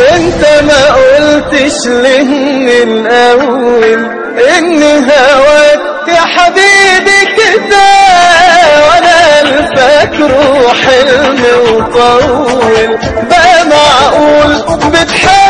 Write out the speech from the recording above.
انت ما قلتش ليه من الاول ان هواك يا حبيبي كده وانا الفاكره حلم وطول بقى معقول بتحب